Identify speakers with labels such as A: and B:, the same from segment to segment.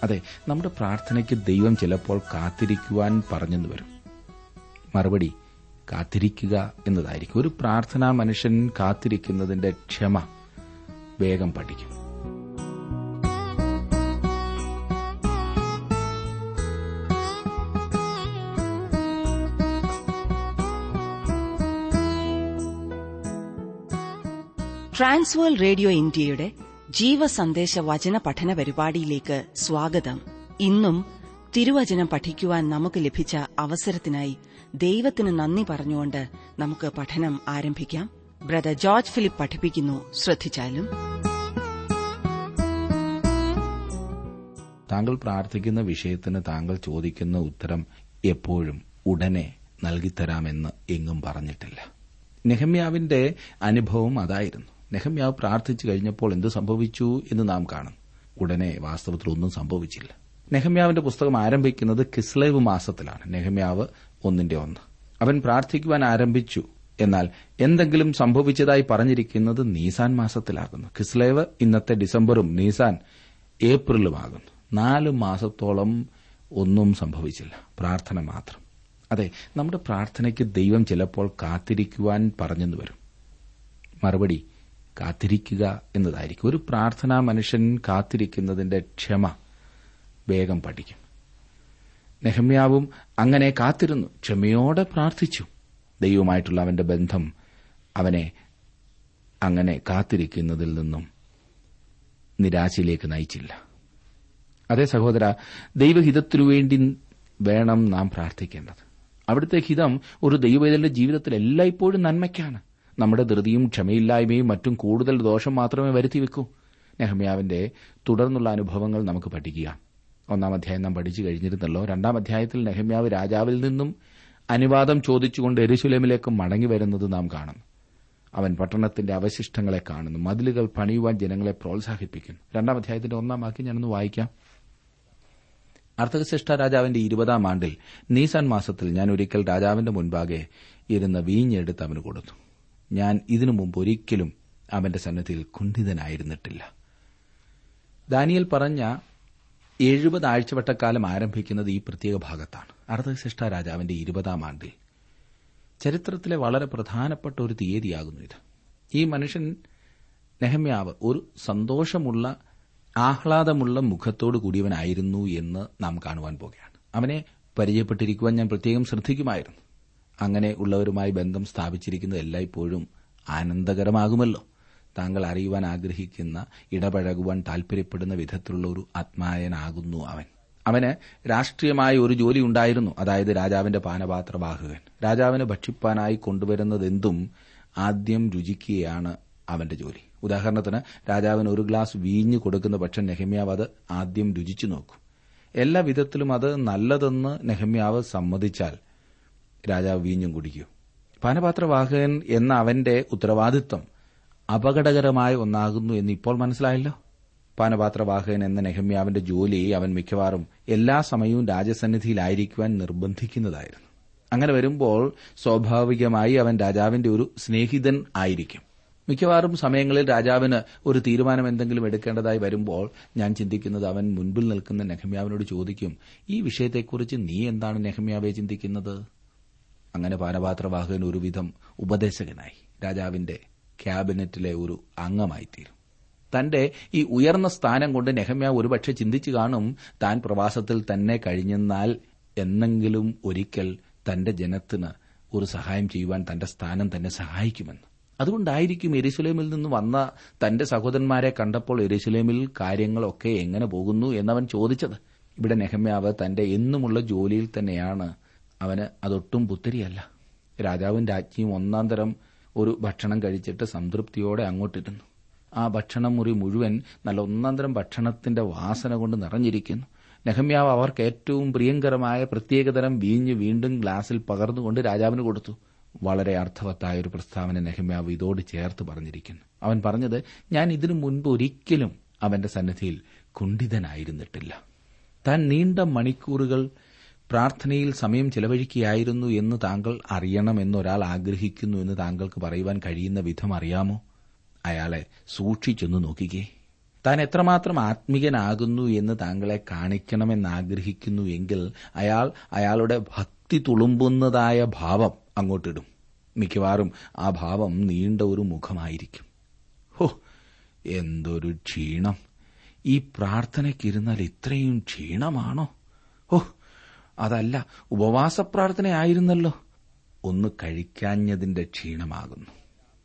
A: അതെ നമ്മുടെ പ്രാർത്ഥനയ്ക്ക് ദൈവം ചിലപ്പോൾ കാത്തിരിക്കുവാൻ പറഞ്ഞെന്ന് വരും മറുപടി കാത്തിരിക്കുക എന്നതായിരിക്കും ഒരു പ്രാർത്ഥനാ മനുഷ്യൻ കാത്തിരിക്കുന്നതിന്റെ ക്ഷമ വേഗം പഠിക്കും
B: ട്രാൻസ്വേൾ റേഡിയോ ഇന്ത്യയുടെ ജീവസന്ദേശ വചന പഠന പരിപാടിയിലേക്ക് സ്വാഗതം ഇന്നും തിരുവചനം പഠിക്കുവാൻ നമുക്ക് ലഭിച്ച അവസരത്തിനായി ദൈവത്തിന് നന്ദി പറഞ്ഞുകൊണ്ട് നമുക്ക് പഠനം ആരംഭിക്കാം ബ്രദർ ജോർജ് ഫിലിപ്പ് പഠിപ്പിക്കുന്നു ശ്രദ്ധിച്ചാലും
A: താങ്കൾ പ്രാർത്ഥിക്കുന്ന വിഷയത്തിന് താങ്കൾ ചോദിക്കുന്ന ഉത്തരം എപ്പോഴും ഉടനെ നൽകിത്തരാമെന്ന് എങ്ങും പറഞ്ഞിട്ടില്ല നെഹമ്യാവിന്റെ അനുഭവം അതായിരുന്നു നെഹമ്യാവ് പ്രാർത്ഥിച്ചു കഴിഞ്ഞപ്പോൾ എന്ത് സംഭവിച്ചു എന്ന് നാം കാണും ഉടനെ വാസ്തവത്തിൽ ഒന്നും സംഭവിച്ചില്ല നെഹമ്യാവിന്റെ പുസ്തകം ആരംഭിക്കുന്നത് കിസ്ലേവ് മാസത്തിലാണ് നെഹമ്യാവ് ഒന്നിന്റെ ഒന്ന് അവൻ പ്രാർത്ഥിക്കുവാൻ ആരംഭിച്ചു എന്നാൽ എന്തെങ്കിലും സംഭവിച്ചതായി പറഞ്ഞിരിക്കുന്നത് നീസാൻ മാസത്തിലാകുന്നു കിസ്ലേവ് ഇന്നത്തെ ഡിസംബറും നീസാൻ ഏപ്രിലുമാകുന്നു നാല് മാസത്തോളം ഒന്നും സംഭവിച്ചില്ല പ്രാർത്ഥന മാത്രം അതെ നമ്മുടെ പ്രാർത്ഥനയ്ക്ക് ദൈവം ചിലപ്പോൾ കാത്തിരിക്കുവാൻ പറഞ്ഞെന്ന് വരും മറുപടി കാത്തിരിക്കുക എന്നതായിരിക്കും ഒരു പ്രാർത്ഥനാ മനുഷ്യൻ കാത്തിരിക്കുന്നതിന്റെ ക്ഷമ വേഗം പഠിക്കും നെഹമ്യാവും അങ്ങനെ കാത്തിരുന്നു ക്ഷമയോടെ പ്രാർത്ഥിച്ചു ദൈവമായിട്ടുള്ള അവന്റെ ബന്ധം അവനെ അങ്ങനെ കാത്തിരിക്കുന്നതിൽ നിന്നും നിരാശയിലേക്ക് നയിച്ചില്ല അതേ സഹോദര ദൈവഹിതത്തിനു വേണ്ടി വേണം നാം പ്രാർത്ഥിക്കേണ്ടത് അവിടുത്തെ ഹിതം ഒരു ദൈവവേദന്റെ ജീവിതത്തിൽ എല്ലായ്പ്പോഴും നന്മയ്ക്കാണ് നമ്മുടെ ധൃതിയും ക്ഷമയില്ലായ്മയും മറ്റും കൂടുതൽ ദോഷം മാത്രമേ വരുത്തിവെക്കൂ നെഹമ്യാവിന്റെ തുടർന്നുള്ള അനുഭവങ്ങൾ നമുക്ക് പഠിക്കുക ഒന്നാം അധ്യായം നാം പഠിച്ചു കഴിഞ്ഞിരുന്നല്ലോ രണ്ടാം അധ്യായത്തിൽ നെഹമ്യാവ് രാജാവിൽ നിന്നും അനുവാദം ചോദിച്ചുകൊണ്ട് എരുശുലേമിലേക്ക് മടങ്ങി വരുന്നത് നാം കാണുന്നു അവൻ പട്ടണത്തിന്റെ അവശിഷ്ടങ്ങളെ കാണുന്നു മതിലുകൾ പണിയുവാൻ ജനങ്ങളെ പ്രോത്സാഹിപ്പിക്കുന്നു രണ്ടാം അധ്യായത്തിന്റെ ഒന്നാം വാക്യം ഞാനൊന്ന് വായിക്കാം അർത്ഥകശിഷ്ട രാജാവിന്റെ ഇരുപതാം ആണ്ടിൽ നീസാൻ മാസത്തിൽ ഞാൻ ഒരിക്കൽ രാജാവിന്റെ മുൻപാകെ ഇരുന്ന വീഞ്ഞെടുത്ത് അവന് കൊടുത്തു ഞാൻ ഇതിനു മുമ്പ് ഒരിക്കലും അവന്റെ സന്നദ്ധിയിൽ കുണ്ഠിതനായിരുന്നിട്ടില്ല ദാനിയൽ പറഞ്ഞ എഴുപത് ആഴ്ചവട്ടക്കാലം ആരംഭിക്കുന്നത് ഈ പ്രത്യേക ഭാഗത്താണ് അർദ്ധശിഷ്ട രാജാവിന്റെ ഇരുപതാം ആണ്ടിൽ ചരിത്രത്തിലെ വളരെ പ്രധാനപ്പെട്ട ഒരു തീയതിയാകുന്നു ഇത് ഈ മനുഷ്യൻ നെഹമ്യാവ് ഒരു സന്തോഷമുള്ള ആഹ്ലാദമുള്ള മുഖത്തോടു കൂടിയവനായിരുന്നു എന്ന് നാം കാണുവാൻ പോകുകയാണ് അവനെ പരിചയപ്പെട്ടിരിക്കുവാൻ ഞാൻ പ്രത്യേകം ശ്രദ്ധിക്കുമായിരുന്നു അങ്ങനെ ഉള്ളവരുമായി ബന്ധം സ്ഥാപിച്ചിരിക്കുന്നത് എല്ലായ്പ്പോഴും ആനന്ദകരമാകുമല്ലോ താങ്കൾ അറിയുവാൻ ആഗ്രഹിക്കുന്ന ഇടപഴകുവാൻ താൽപര്യപ്പെടുന്ന വിധത്തിലുള്ള ഒരു ആത്മായനാകുന്നു അവൻ അവന് രാഷ്ട്രീയമായ ഒരു ജോലി ഉണ്ടായിരുന്നു അതായത് രാജാവിന്റെ പാനപാത്രവാഹകൻ രാജാവിന് ഭക്ഷിപ്പാനായി കൊണ്ടുവരുന്നതെന്തും ആദ്യം രുചിക്കുകയാണ് അവന്റെ ജോലി ഉദാഹരണത്തിന് രാജാവിന് ഒരു ഗ്ലാസ് വീഞ്ഞു കൊടുക്കുന്ന പക്ഷം നെഹമ്യാവ് അത് ആദ്യം രുചിച്ചു നോക്കും എല്ലാ വിധത്തിലും അത് നല്ലതെന്ന് നെഹമ്യാവ് സമ്മതിച്ചാൽ രാജാവ് വീഞ്ഞും കുടിക്കൂ പാനപാത്രവാഹകൻ എന്ന അവന്റെ ഉത്തരവാദിത്വം അപകടകരമായ ഒന്നാകുന്നു എന്ന് ഇപ്പോൾ മനസ്സിലായല്ലോ പാനപാത്രവാഹകൻ എന്ന നെഹമ്യാവിന്റെ ജോലി അവൻ മിക്കവാറും എല്ലാ സമയവും രാജസന്നിധിയിലായിരിക്കുവാൻ നിർബന്ധിക്കുന്നതായിരുന്നു അങ്ങനെ വരുമ്പോൾ സ്വാഭാവികമായി അവൻ രാജാവിന്റെ ഒരു സ്നേഹിതൻ ആയിരിക്കും മിക്കവാറും സമയങ്ങളിൽ രാജാവിന് ഒരു തീരുമാനം എന്തെങ്കിലും എടുക്കേണ്ടതായി വരുമ്പോൾ ഞാൻ ചിന്തിക്കുന്നത് അവൻ മുൻപിൽ നിൽക്കുന്ന നെഹമ്യാവിനോട് ചോദിക്കും ഈ വിഷയത്തെക്കുറിച്ച് നീ എന്താണ് നെഹമ്യാവെ ചിന്തിക്കുന്നത് അങ്ങനെ പാനപാത്രവാഹകൻ ഒരുവിധം ഉപദേശകനായി രാജാവിന്റെ ക്യാബിനറ്റിലെ ഒരു അംഗമായിത്തീരും തന്റെ ഈ ഉയർന്ന സ്ഥാനം കൊണ്ട് നെഹമ്യാവ് ഒരുപക്ഷെ ചിന്തിച്ചു കാണും താൻ പ്രവാസത്തിൽ തന്നെ കഴിഞ്ഞെന്നാൽ എന്നെങ്കിലും ഒരിക്കൽ തന്റെ ജനത്തിന് ഒരു സഹായം ചെയ്യുവാൻ തന്റെ സ്ഥാനം തന്നെ സഹായിക്കുമെന്ന് അതുകൊണ്ടായിരിക്കും എരുസലേമിൽ നിന്ന് വന്ന തന്റെ സഹോദരന്മാരെ കണ്ടപ്പോൾ എരുസലേമിൽ കാര്യങ്ങളൊക്കെ എങ്ങനെ പോകുന്നു എന്നവൻ ചോദിച്ചത് ഇവിടെ നെഹമ്യാവ് തന്റെ എന്നുമുള്ള ജോലിയിൽ തന്നെയാണ് അവന് അതൊട്ടും പുത്തരിയല്ല രാജാവും രാജ്ഞിയും ഒന്നാം തരം ഒരു ഭക്ഷണം കഴിച്ചിട്ട് സംതൃപ്തിയോടെ അങ്ങോട്ടിരുന്നു ആ ഭക്ഷണം മുറി മുഴുവൻ നല്ല ഒന്നാം തരം ഭക്ഷണത്തിന്റെ വാസന കൊണ്ട് നിറഞ്ഞിരിക്കുന്നു നെഹമ്യാവ് അവർക്ക് ഏറ്റവും പ്രിയങ്കരമായ പ്രത്യേകതരം വീഞ്ഞ് വീണ്ടും ഗ്ലാസിൽ പകർന്നുകൊണ്ട് രാജാവിന് കൊടുത്തു വളരെ അർത്ഥവത്തായ ഒരു പ്രസ്താവന നെഹമ്യാവ് ഇതോട് ചേർത്ത് പറഞ്ഞിരിക്കുന്നു അവൻ പറഞ്ഞത് ഞാൻ ഇതിനു മുൻപ് ഒരിക്കലും അവന്റെ സന്നിധിയിൽ കുണ്ഠിതനായിരുന്നിട്ടില്ല താൻ നീണ്ട മണിക്കൂറുകൾ പ്രാർത്ഥനയിൽ സമയം ചെലവഴിക്കുകയായിരുന്നു എന്ന് താങ്കൾ അറിയണമെന്ന് ഒരാൾ ആഗ്രഹിക്കുന്നു എന്ന് താങ്കൾക്ക് പറയുവാൻ കഴിയുന്ന വിധം അറിയാമോ അയാളെ സൂക്ഷിച്ചൊന്ന് നോക്കിക്കേ താൻ എത്രമാത്രം ആത്മീകനാകുന്നു എന്ന് താങ്കളെ കാണിക്കണമെന്ന് ആഗ്രഹിക്കുന്നു എങ്കിൽ അയാൾ അയാളുടെ ഭക്തി തുളുമ്പുന്നതായ ഭാവം അങ്ങോട്ടിടും മിക്കവാറും ആ ഭാവം നീണ്ട ഒരു മുഖമായിരിക്കും ഹോ എന്തൊരു ക്ഷീണം ഈ പ്രാർത്ഥനയ്ക്കിരുന്നാൽ ഇത്രയും ക്ഷീണമാണോ ഓ അതല്ല ഉപവാസ പ്രാർത്ഥനയായിരുന്നല്ലോ ഒന്ന് കഴിക്കാഞ്ഞതിന്റെ ക്ഷീണമാകുന്നു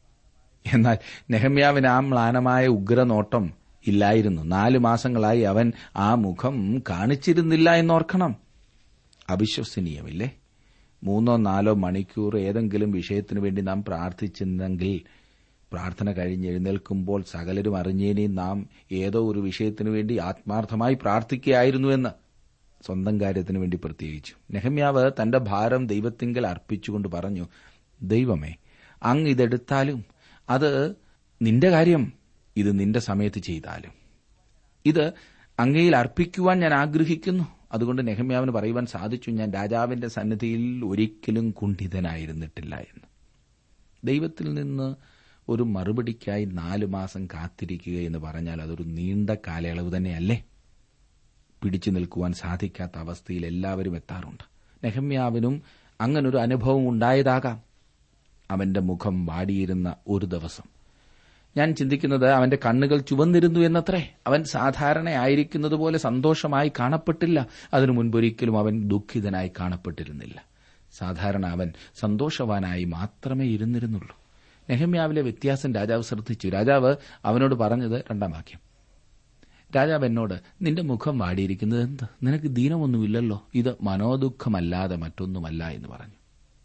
A: എന്നാൽ നെഹമ്യാവിന് ആ മ്ലാനമായ ഉഗ്രനോട്ടം ഇല്ലായിരുന്നു നാലു മാസങ്ങളായി അവൻ ആ മുഖം കാണിച്ചിരുന്നില്ല എന്നോർക്കണം അവിശ്വസനീയമില്ലേ മൂന്നോ നാലോ മണിക്കൂർ ഏതെങ്കിലും വിഷയത്തിനു വേണ്ടി നാം പ്രാർത്ഥിച്ചിരുന്നെങ്കിൽ പ്രാർത്ഥന കഴിഞ്ഞ് എഴുന്നേൽക്കുമ്പോൾ സകലരും അറിഞ്ഞേനെ നാം ഏതോ ഒരു വിഷയത്തിനു വേണ്ടി ആത്മാർത്ഥമായി പ്രാർത്ഥിക്കുകയായിരുന്നുവെന്ന് സ്വന്തം കാര്യത്തിനു വേണ്ടി പ്രത്യേകിച്ചു നെഹമ്യാവ് തന്റെ ഭാരം ദൈവത്തിങ്കൽ അർപ്പിച്ചുകൊണ്ട് പറഞ്ഞു ദൈവമേ അങ്ങ് ഇതെടുത്താലും അത് നിന്റെ കാര്യം ഇത് നിന്റെ സമയത്ത് ചെയ്താലും ഇത് അങ്ങയിൽ അർപ്പിക്കുവാൻ ഞാൻ ആഗ്രഹിക്കുന്നു അതുകൊണ്ട് നെഹമ്യാവിന് പറയുവാൻ സാധിച്ചു ഞാൻ രാജാവിന്റെ സന്നിധിയിൽ ഒരിക്കലും കുണ്ഠിതനായിരുന്നിട്ടില്ല എന്ന് ദൈവത്തിൽ നിന്ന് ഒരു മറുപടിക്കായി നാലു മാസം കാത്തിരിക്കുക എന്ന് പറഞ്ഞാൽ അതൊരു നീണ്ട കാലയളവ് തന്നെയല്ലേ പിടിച്ചു നിൽക്കുവാൻ സാധിക്കാത്ത അവസ്ഥയിൽ എല്ലാവരും എത്താറുണ്ട് നെഹമ്യാവിനും അങ്ങനൊരു അനുഭവം ഉണ്ടായതാകാം അവന്റെ മുഖം വാടിയിരുന്ന ഒരു ദിവസം ഞാൻ ചിന്തിക്കുന്നത് അവന്റെ കണ്ണുകൾ ചുവന്നിരുന്നു എന്നത്രേ അവൻ സാധാരണയായിരിക്കുന്നത് പോലെ സന്തോഷമായി കാണപ്പെട്ടില്ല അതിനു മുൻപൊരിക്കലും അവൻ ദുഃഖിതനായി കാണപ്പെട്ടിരുന്നില്ല സാധാരണ അവൻ സന്തോഷവാനായി മാത്രമേ ഇരുന്നിരുന്നുള്ളൂ നെഹമ്യാവിലെ വ്യത്യാസം രാജാവ് ശ്രദ്ധിച്ചു രാജാവ് അവനോട് പറഞ്ഞത് രണ്ടാം വാക്യം രാജാവ് എന്നോട് നിന്റെ മുഖം വാടിയിരിക്കുന്നത് എന്ത് നിനക്ക് ദീനമൊന്നുമില്ലല്ലോ ഇത് മനോദുഃഖമല്ലാതെ മറ്റൊന്നുമല്ല എന്ന് പറഞ്ഞു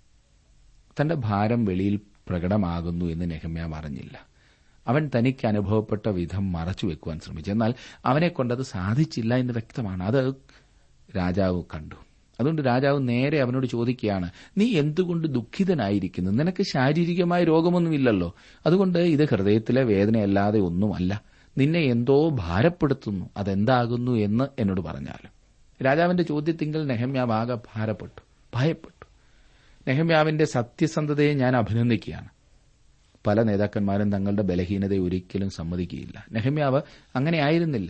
A: തന്റെ ഭാരം വെളിയിൽ പ്രകടമാകുന്നു എന്ന് നെഹമ്യാവ് അറിഞ്ഞില്ല അവൻ തനിക്ക് അനുഭവപ്പെട്ട വിധം മറച്ചുവെക്കുവാൻ ശ്രമിച്ചു എന്നാൽ അവനെ കൊണ്ടത് സാധിച്ചില്ല എന്ന് വ്യക്തമാണ് അത് രാജാവ് കണ്ടു അതുകൊണ്ട് രാജാവ് നേരെ അവനോട് ചോദിക്കുകയാണ് നീ എന്തുകൊണ്ട് ദുഃഖിതനായിരിക്കുന്നു നിനക്ക് ശാരീരികമായ രോഗമൊന്നുമില്ലല്ലോ അതുകൊണ്ട് ഇത് ഹൃദയത്തിലെ വേദനയല്ലാതെ ഒന്നുമല്ല നിന്നെ എന്തോ ഭാരപ്പെടുത്തുന്നു അതെന്താകുന്നു എന്ന് എന്നോട് പറഞ്ഞാലും രാജാവിന്റെ ചോദ്യത്തിങ്കിൽ നെഹമ്യാവ് ആകെ ഭാരപ്പെട്ടു ഭയപ്പെട്ടു നെഹമ്യാവിന്റെ സത്യസന്ധതയെ ഞാൻ അഭിനന്ദിക്കുകയാണ് പല നേതാക്കന്മാരും തങ്ങളുടെ ബലഹീനതയെ ഒരിക്കലും സമ്മതിക്കുകയില്ല നെഹമ്യാവ് അങ്ങനെ ആയിരുന്നില്ല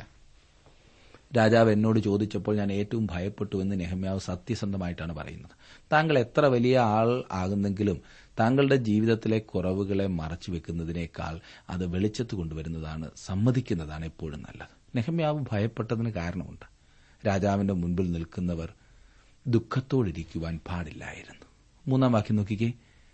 A: രാജാവ് എന്നോട് ചോദിച്ചപ്പോൾ ഞാൻ ഏറ്റവും ഭയപ്പെട്ടു എന്ന് നെഹമ്യാവ് സത്യസന്ധമായിട്ടാണ് പറയുന്നത് താങ്കൾ എത്ര വലിയ ആൾ ആകുന്നെങ്കിലും താങ്കളുടെ ജീവിതത്തിലെ കുറവുകളെ മറച്ചു വെക്കുന്നതിനേക്കാൾ അത് വെളിച്ചത്ത് കൊണ്ടുവരുന്നതാണ് സമ്മതിക്കുന്നതാണ് എപ്പോഴും നല്ലത് നെഹമ്യാവ് ഭയപ്പെട്ടതിന് കാരണമുണ്ട് രാജാവിന്റെ മുൻപിൽ നിൽക്കുന്നവർ ദുഃഖത്തോടിരിക്കുവാൻ പാടില്ലായിരുന്നു മൂന്നാം വാക്യം നോക്കിക്കേ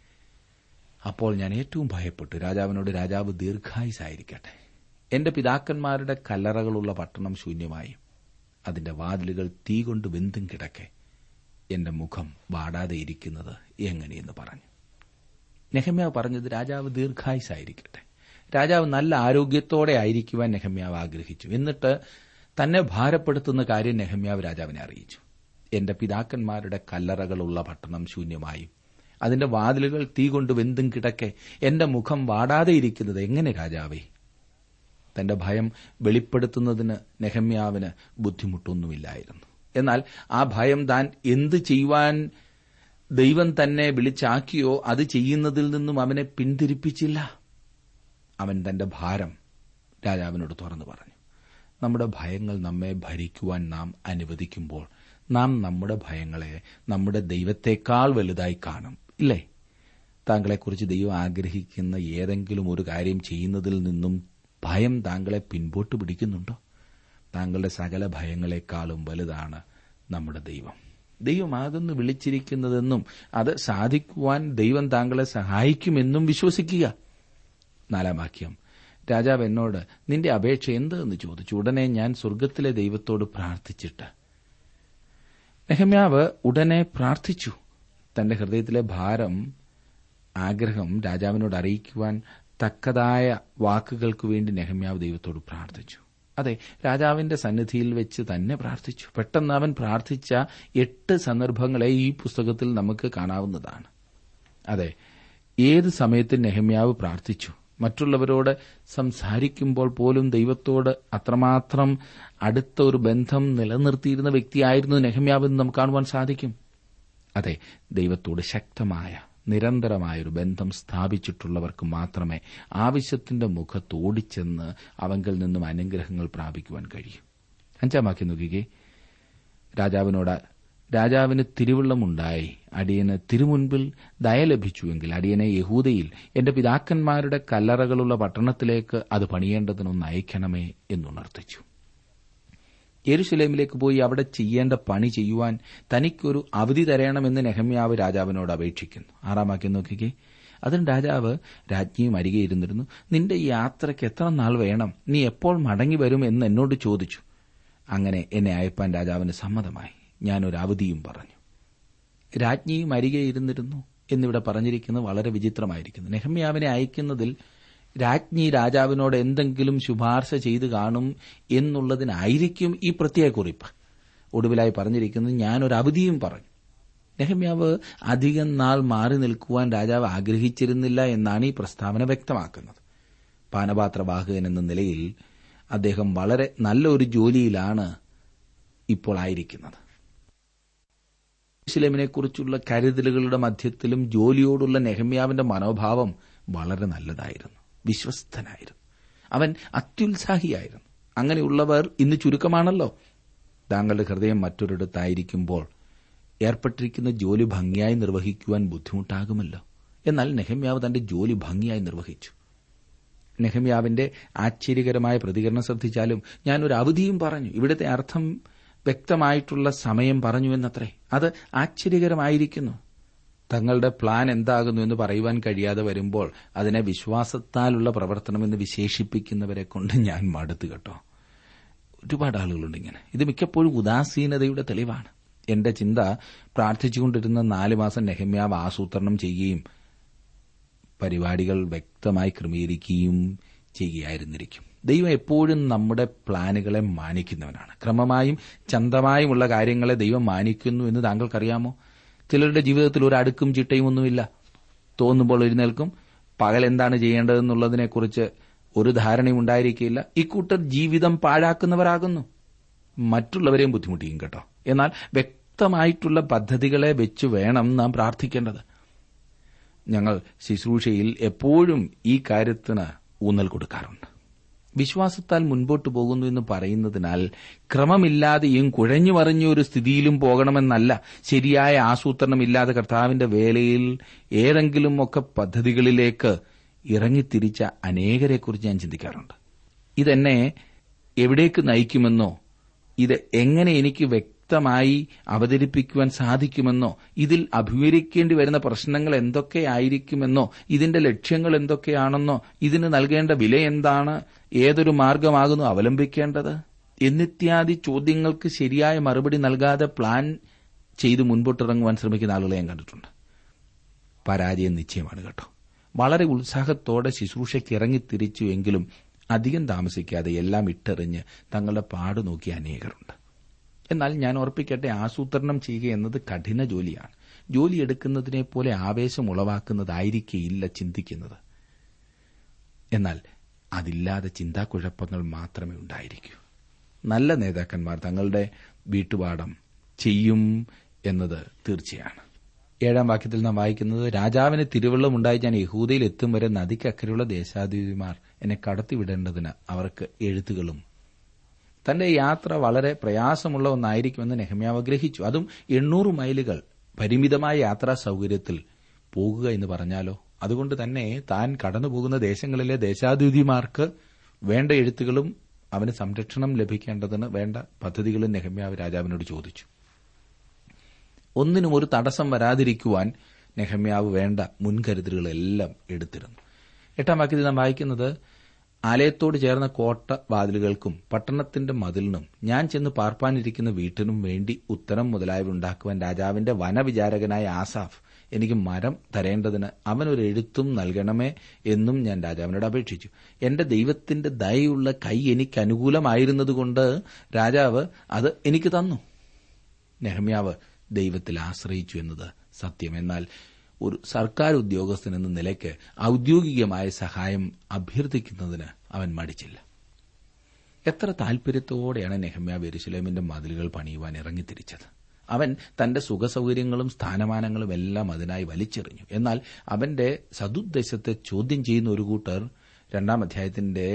A: അപ്പോൾ ഞാൻ ഏറ്റവും ഭയപ്പെട്ടു രാജാവിനോട് രാജാവ് ദീർഘായുസായിരിക്കട്ടെ എന്റെ പിതാക്കന്മാരുടെ കല്ലറകളുള്ള പട്ടണം ശൂന്യമായി അതിന്റെ വാതിലുകൾ തീ കൊണ്ട് വെന്തും കിടക്കെ എന്റെ മുഖം വാടാതെ ഇരിക്കുന്നത് എങ്ങനെയെന്ന് പറഞ്ഞു നെഹമ്യാവ് പറഞ്ഞത് രാജാവ് ദീർഘായുസായിരിക്കട്ടെ രാജാവ് നല്ല ആരോഗ്യത്തോടെ ആയിരിക്കുവാൻ നെഹമ്യാവ് ആഗ്രഹിച്ചു എന്നിട്ട് തന്നെ ഭാരപ്പെടുത്തുന്ന കാര്യം നെഹമ്യാവ് രാജാവിനെ അറിയിച്ചു എന്റെ പിതാക്കന്മാരുടെ കല്ലറകളുള്ള പട്ടണം ശൂന്യമായും അതിന്റെ വാതിലുകൾ തീ കൊണ്ട് വെന്തും കിടക്കെ എന്റെ മുഖം വാടാതെ ഇരിക്കുന്നത് എങ്ങനെ രാജാവേ തന്റെ ഭയം വെളിപ്പെടുത്തുന്നതിന് നെഹമ്യാവിന് ബുദ്ധിമുട്ടൊന്നുമില്ലായിരുന്നു എന്നാൽ ആ ഭയം താൻ എന്ത് ചെയ്യുവാൻ ദൈവം തന്നെ വിളിച്ചാക്കിയോ അത് ചെയ്യുന്നതിൽ നിന്നും അവനെ പിന്തിരിപ്പിച്ചില്ല അവൻ തന്റെ ഭാരം രാജാവിനോട് തുറന്നു പറഞ്ഞു നമ്മുടെ ഭയങ്ങൾ നമ്മെ ഭരിക്കുവാൻ നാം അനുവദിക്കുമ്പോൾ നാം നമ്മുടെ ഭയങ്ങളെ നമ്മുടെ ദൈവത്തെക്കാൾ വലുതായി കാണും ഇല്ലേ താങ്കളെക്കുറിച്ച് ദൈവം ആഗ്രഹിക്കുന്ന ഏതെങ്കിലും ഒരു കാര്യം ചെയ്യുന്നതിൽ നിന്നും ഭയം താങ്കളെ പിൻപോട്ട് പിടിക്കുന്നുണ്ടോ താങ്കളുടെ സകല ഭയങ്ങളെക്കാളും വലുതാണ് നമ്മുടെ ദൈവം ദൈവമാകുന്നു വിളിച്ചിരിക്കുന്നതെന്നും അത് സാധിക്കുവാൻ ദൈവം താങ്കളെ സഹായിക്കുമെന്നും വിശ്വസിക്കുക നാലാം വാക്യം രാജാവ് എന്നോട് നിന്റെ അപേക്ഷ എന്തെന്ന് ചോദിച്ചു ഉടനെ ഞാൻ സ്വർഗത്തിലെ ദൈവത്തോട് പ്രാർത്ഥിച്ചിട്ട് നെഹമ്യാവ് ഉടനെ പ്രാർത്ഥിച്ചു തന്റെ ഹൃദയത്തിലെ ഭാരം ആഗ്രഹം രാജാവിനോട് അറിയിക്കുവാൻ തക്കതായ വാക്കുകൾക്ക് വേണ്ടി നെഹമ്യാവ് ദൈവത്തോട് പ്രാർത്ഥിച്ചു അതെ രാജാവിന്റെ സന്നിധിയിൽ വെച്ച് തന്നെ പ്രാർത്ഥിച്ചു പെട്ടെന്ന് അവൻ പ്രാർത്ഥിച്ച എട്ട് സന്ദർഭങ്ങളെ ഈ പുസ്തകത്തിൽ നമുക്ക് കാണാവുന്നതാണ് അതെ ഏത് സമയത്ത് നെഹമ്യാവ് പ്രാർത്ഥിച്ചു മറ്റുള്ളവരോട് സംസാരിക്കുമ്പോൾ പോലും ദൈവത്തോട് അത്രമാത്രം അടുത്ത ഒരു ബന്ധം നിലനിർത്തിയിരുന്ന വ്യക്തിയായിരുന്നു നെഹമ്യാവ് എന്ന് നമുക്ക് കാണുവാൻ സാധിക്കും അതെ ദൈവത്തോട് ശക്തമായ നിരന്തരമായൊരു ബന്ധം സ്ഥാപിച്ചിട്ടുള്ളവർക്ക് മാത്രമേ ആവശ്യത്തിന്റെ മുഖത്തോടിച്ചെന്ന് അവങ്കിൽ നിന്നും അനുഗ്രഹങ്ങൾ പ്രാപിക്കുവാൻ കഴിയൂ അഞ്ചാം വാക്യം നോക്കിക്കേ രാജാവിനോട് രാജാവിന് തിരുവുള്ളമുണ്ടായി അടിയന് തിരുമുൻപിൽ ദയ ലഭിച്ചുവെങ്കിൽ അടിയനെ യഹൂദയിൽ എന്റെ പിതാക്കന്മാരുടെ കല്ലറകളുള്ള പട്ടണത്തിലേക്ക് അത് പണിയേണ്ടതിനൊന്ന് അയക്കണമേ എന്നുണർത്തിച്ചു യെരുശലേമിലേക്ക് പോയി അവിടെ ചെയ്യേണ്ട പണി ചെയ്യുവാൻ തനിക്കൊരു അവധി തരണമെന്ന് നെഹമ്യാവ് രാജാവിനോട് അപേക്ഷിക്കുന്നു ആറാം വാക്യം നോക്കിക്കേ അതിന് രാജാവ് രാജ്ഞിയും അരികെ ഇരുന്നിരുന്നു നിന്റെ ഈ യാത്രയ്ക്ക് എത്ര നാൾ വേണം നീ എപ്പോൾ മടങ്ങി വരും എന്ന് എന്നോട് ചോദിച്ചു അങ്ങനെ എന്നെ അയപ്പാൻ രാജാവിന് സമ്മതമായി ഞാനൊരു അവധിയും പറഞ്ഞു രാജ്ഞിയും അരികെ ഇരുന്നിരുന്നു എന്നിവിടെ പറഞ്ഞിരിക്കുന്നത് വളരെ വിചിത്രമായിരിക്കുന്നു നെഹമ്യാവിനെ അയക്കുന്നതിൽ രാജ്ഞി രാജാവിനോട് എന്തെങ്കിലും ശുപാർശ ചെയ്തു കാണും എന്നുള്ളതിനായിരിക്കും ഈ പ്രത്യേക കുറിപ്പ് ഒടുവിലായി പറഞ്ഞിരിക്കുന്നത് ഞാനൊരു അവധിയും പറഞ്ഞു നെഹമ്യാവ് അധികം നാൾ മാറി നിൽക്കുവാൻ രാജാവ് ആഗ്രഹിച്ചിരുന്നില്ല എന്നാണ് ഈ പ്രസ്താവന വ്യക്തമാക്കുന്നത് പാനപാത്രവാഹകൻ എന്ന നിലയിൽ അദ്ദേഹം വളരെ നല്ലൊരു ജോലിയിലാണ് ഇപ്പോൾ ആയിരിക്കുന്നത് കുറിച്ചുള്ള കരുതലുകളുടെ മധ്യത്തിലും ജോലിയോടുള്ള നെഹമ്യാവിന്റെ മനോഭാവം വളരെ നല്ലതായിരുന്നു വിശ്വസ്തനായിരുന്നു അവൻ അത്യുത്സാഹിയായിരുന്നു അങ്ങനെയുള്ളവർ ഇന്ന് ചുരുക്കമാണല്ലോ താങ്കളുടെ ഹൃദയം മറ്റൊരിടത്തായിരിക്കുമ്പോൾ ഏർപ്പെട്ടിരിക്കുന്ന ജോലി ഭംഗിയായി നിർവഹിക്കുവാൻ ബുദ്ധിമുട്ടാകുമല്ലോ എന്നാൽ നെഹമ്യാവ് തന്റെ ജോലി ഭംഗിയായി നിർവഹിച്ചു നെഹമ്യാവിന്റെ ആശ്ചര്യകരമായ പ്രതികരണം ശ്രദ്ധിച്ചാലും ഞാൻ ഒരു അവധിയും പറഞ്ഞു ഇവിടുത്തെ അർത്ഥം വ്യക്തമായിട്ടുള്ള സമയം പറഞ്ഞു എന്നത്രേ അത് ആശ്ചര്യകരമായിരിക്കുന്നു തങ്ങളുടെ പ്ലാൻ എന്താകുന്നു എന്ന് പറയുവാൻ കഴിയാതെ വരുമ്പോൾ അതിനെ വിശ്വാസത്താലുള്ള പ്രവർത്തനമെന്ന് വിശേഷിപ്പിക്കുന്നവരെ കൊണ്ട് ഞാൻ മടുത്തു കേട്ടോ ഒരുപാട് ആളുകളുണ്ട് ഇങ്ങനെ ഇത് മിക്കപ്പോഴും ഉദാസീനതയുടെ തെളിവാണ് എന്റെ ചിന്ത പ്രാർത്ഥിച്ചുകൊണ്ടിരുന്ന നാല് മാസം നെഹമ്യാവ് ആസൂത്രണം ചെയ്യുകയും പരിപാടികൾ വ്യക്തമായി ക്രമീകരിക്കുകയും ചെയ്യുകയായിരുന്നിരിക്കും ദൈവം എപ്പോഴും നമ്മുടെ പ്ലാനുകളെ മാനിക്കുന്നവനാണ് ക്രമമായും ചന്തമായുമുള്ള കാര്യങ്ങളെ ദൈവം മാനിക്കുന്നു എന്ന് താങ്കൾക്കറിയാമോ ചിലരുടെ ജീവിതത്തിൽ ഒരു അടുക്കും ചിട്ടയും ഒന്നുമില്ല തോന്നുമ്പോൾ എഴുന്നേൽക്കും പകൽ എന്താണ് ചെയ്യേണ്ടതെന്നുള്ളതിനെക്കുറിച്ച് ഒരു ധാരണയും ഉണ്ടായിരിക്കില്ല ഇക്കൂട്ടർ ജീവിതം പാഴാക്കുന്നവരാകുന്നു മറ്റുള്ളവരെയും ബുദ്ധിമുട്ടിക്കും കേട്ടോ എന്നാൽ വ്യക്തമായിട്ടുള്ള പദ്ധതികളെ വെച്ച് വേണം നാം പ്രാർത്ഥിക്കേണ്ടത് ഞങ്ങൾ ശുശ്രൂഷയിൽ എപ്പോഴും ഈ കാര്യത്തിന് ഊന്നൽ കൊടുക്കാറുണ്ട് വിശ്വാസത്താൽ മുൻപോട്ട് പോകുന്നു എന്ന് പറയുന്നതിനാൽ ക്രമമില്ലാതെയും കുഴഞ്ഞു മറിഞ്ഞ ഒരു സ്ഥിതിയിലും പോകണമെന്നല്ല ശരിയായ ആസൂത്രണമില്ലാതെ കർത്താവിന്റെ വേലയിൽ ഏതെങ്കിലും ഒക്കെ പദ്ധതികളിലേക്ക് ഇറങ്ങിത്തിരിച്ച അനേകരെക്കുറിച്ച് ഞാൻ ചിന്തിക്കാറുണ്ട് ഇതെന്നെ എവിടേക്ക് നയിക്കുമെന്നോ ഇത് എങ്ങനെ എനിക്ക് വ്യക്തമായി അവതരിപ്പിക്കുവാൻ സാധിക്കുമെന്നോ ഇതിൽ അഭിമുഖീകരിക്കേണ്ടി വരുന്ന പ്രശ്നങ്ങൾ എന്തൊക്കെയായിരിക്കുമെന്നോ ഇതിന്റെ ലക്ഷ്യങ്ങൾ എന്തൊക്കെയാണെന്നോ ഇതിന് നൽകേണ്ട വില എന്താണ് ഏതൊരു മാർഗമാകുന്നു അവലംബിക്കേണ്ടത് എന്നിത്യാദി ചോദ്യങ്ങൾക്ക് ശരിയായ മറുപടി നൽകാതെ പ്ലാൻ ചെയ്ത് മുൻപോട്ടിറങ്ങുവാൻ ശ്രമിക്കുന്ന ആളുകളെ ഞാൻ കണ്ടിട്ടുണ്ട് പരാജയം നിശ്ചയമാണ് കേട്ടോ വളരെ ഉത്സാഹത്തോടെ ശുശ്രൂഷയ്ക്ക് ഇറങ്ങിത്തിരിച്ചു എങ്കിലും അധികം താമസിക്കാതെ എല്ലാം ഇട്ടെറിഞ്ഞ് തങ്ങളുടെ പാട് നോക്കിയ അനേകരുണ്ട് എന്നാൽ ഞാൻ ഓർപ്പിക്കട്ടെ ആസൂത്രണം ചെയ്യുക എന്നത് കഠിന ജോലിയാണ് ജോലി എടുക്കുന്നതിനെ പോലെ ആവേശം ഉളവാക്കുന്നതായിരിക്കില്ല ചിന്തിക്കുന്നത് എന്നാൽ അതില്ലാതെ ചിന്താക്കുഴപ്പങ്ങൾ മാത്രമേ ഉണ്ടായിരിക്കൂ നല്ല നേതാക്കന്മാർ തങ്ങളുടെ വീട്ടുപാഠം ചെയ്യും എന്നത് തീർച്ചയാണ് ഏഴാം വാക്യത്തിൽ നാം വായിക്കുന്നത് രാജാവിന് തിരുവള്ളം ഉണ്ടായി ഞാൻ യഹൂദയിൽ എത്തും വരെ നദിക്കക്കരെയുള്ള ദേശാധിപതിമാർ എന്നെ കടത്തിവിടേണ്ടതിന് അവർക്ക് എഴുത്തുകളും തന്റെ യാത്ര വളരെ പ്രയാസമുള്ള ഒന്നായിരിക്കുമെന്ന് നെഹമ്യാവ് ഗ്രഹിച്ചു അതും എണ്ണൂറ് മൈലുകൾ പരിമിതമായ യാത്രാ സൌകര്യത്തിൽ പോകുക എന്ന് പറഞ്ഞാലോ അതുകൊണ്ട് തന്നെ താൻ കടന്നുപോകുന്ന ദേശങ്ങളിലെ ദേശാധിപതിമാർക്ക് വേണ്ട എഴുത്തുകളും അവന് സംരക്ഷണം ലഭിക്കേണ്ടതിന് വേണ്ട പദ്ധതികളും നെഹമ്യാവ് രാജാവിനോട് ചോദിച്ചു ഒന്നിനും ഒരു തടസ്സം വരാതിരിക്കുവാൻ നെഹമ്യാവ് വേണ്ട മുൻകരുതലുകളെല്ലാം എടുത്തിരുന്നു എട്ടാം വാക്യത്തിൽ നാം വായിക്കുന്നത് ആലയത്തോട് ചേർന്ന കോട്ട വാതിലുകൾക്കും പട്ടണത്തിന്റെ മതിലിനും ഞാൻ ചെന്ന് പാർപ്പാനിരിക്കുന്ന വീട്ടിനും വേണ്ടി ഉത്തരം മുതലായവ ഉണ്ടാക്കുവാൻ രാജാവിന്റെ വനവിചാരകനായ ആസാഫ് എനിക്ക് മരം തരേണ്ടതിന് അവനൊരു എഴുത്തും നൽകണമേ എന്നും ഞാൻ രാജാവിനോട് അപേക്ഷിച്ചു എന്റെ ദൈവത്തിന്റെ ദയുള്ള കൈ എനിക്ക് അനുകൂലമായിരുന്നതുകൊണ്ട് രാജാവ് അത് എനിക്ക് തന്നു നെഹമ്യാവ് ദൈവത്തിൽ ആശ്രയിച്ചു എന്നത് സത്യം എന്നാൽ ഒരു സർക്കാർ ഉദ്യോഗസ്ഥൻ എന്ന നിലയ്ക്ക് ഔദ്യോഗികമായ സഹായം അഭ്യർത്ഥിക്കുന്നതിന് അവൻ മടിച്ചില്ല എത്ര താൽപര്യത്തോടെയാണ് നെഹമ്യാവ് എരുസലേമിന്റെ മതിലുകൾ പണിയുവാൻ ഇറങ്ങിത്തിരിച്ചത് അവൻ തന്റെ സുഖസൗകര്യങ്ങളും സ്ഥാനമാനങ്ങളും എല്ലാം അതിനായി വലിച്ചെറിഞ്ഞു എന്നാൽ അവന്റെ സതുദ്ദേശത്തെ ചോദ്യം ചെയ്യുന്ന ഒരു കൂട്ടർ രണ്ടാം അധ്യായത്തിന്റെ